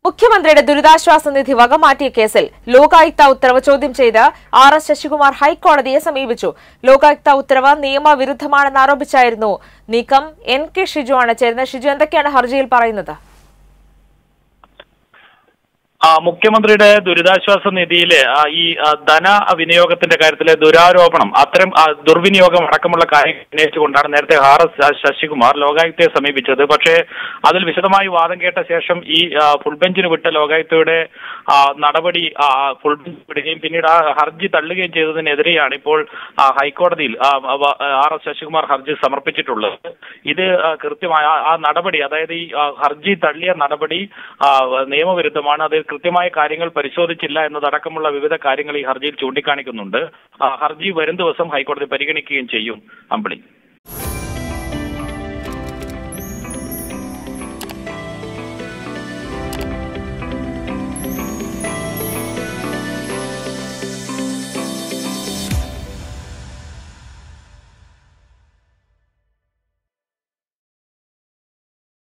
മുഖ്യമന്ത്രിയുടെ ദുരിതാശ്വാസ നിധി വകമാറ്റിയ കേസിൽ ലോകായുക്ത ഉത്തരവ് ചോദ്യം ചെയ്ത് ആർ എസ് ശശികുമാർ ഹൈക്കോടതിയെ സമീപിച്ചു ലോകായുക്ത ഉത്തരവ് നിയമവിരുദ്ധമാണെന്ന് ആരോപിച്ചായിരുന്നു നീക്കം എൻ കെ ഷിജു ആണ് ചേരുന്നത് ഷിജു എന്തൊക്കെയാണ് ഹർജിയിൽ പറയുന്നത് ആ, മുഖ്യമന്ത്രിയുടെ ദുരിതാശ്വാസ നിധിയിലെ ആ, ഈ ആ, ധന വിനിയോഗത്തിന്റെ കാര്യത്തിലെ ദുരാരോപണം അത്തരം ആ, ദുർവിനിയോഗം അടക്കമുള്ള കാര്യങ്ങൾ ഉന്നയിച്ചുകൊണ്ടാണ് നേരത്തെ ആർ എസ് ശശികുമാർ ലോകായുക്തയെ സമീപിച്ചത് പക്ഷേ അതിൽ വിശദമായി വാദം കേട്ട ശേഷം ഈ ആ, ഫുൾ ബെഞ്ചിന് വിട്ട ലോകായുക്തയുടെ ആ, നടപടി ആ, ഫുൾ ബെഞ്ച് വിടുകയും പിന്നീട് ആ ഹർജി തള്ളുകയും ചെയ്തതിനെതിരെയാണ് ഇപ്പോൾ ആ, ഹൈക്കോടതിയിൽ ആ, അവ- ആർ എസ് ശശികുമാർ ഹർജി സമർപ്പിച്ചിട്ടുള്ളത് ഇത് ആ, കൃത്യമായ ആ- ആ നടപടി അതായത് ഈ ആ, ഹർജി തള്ളിയ നടപടി ആ, നിയമവിരുദ്ധമാണ് അത് കൃത്യമായ കാര്യങ്ങൾ പരിശോധിച്ചില്ല എന്നതടക്കമുള്ള വിവിധ കാര്യങ്ങൾ ഈ ഹർജിയിൽ ചൂണ്ടിക്കാണിക്കുന്നുണ്ട് ആ, ഹർജി വരും ദിവസം ഹൈക്കോടതി പരിഗണിക്കുകയും ചെയ്യും അമ്പിളി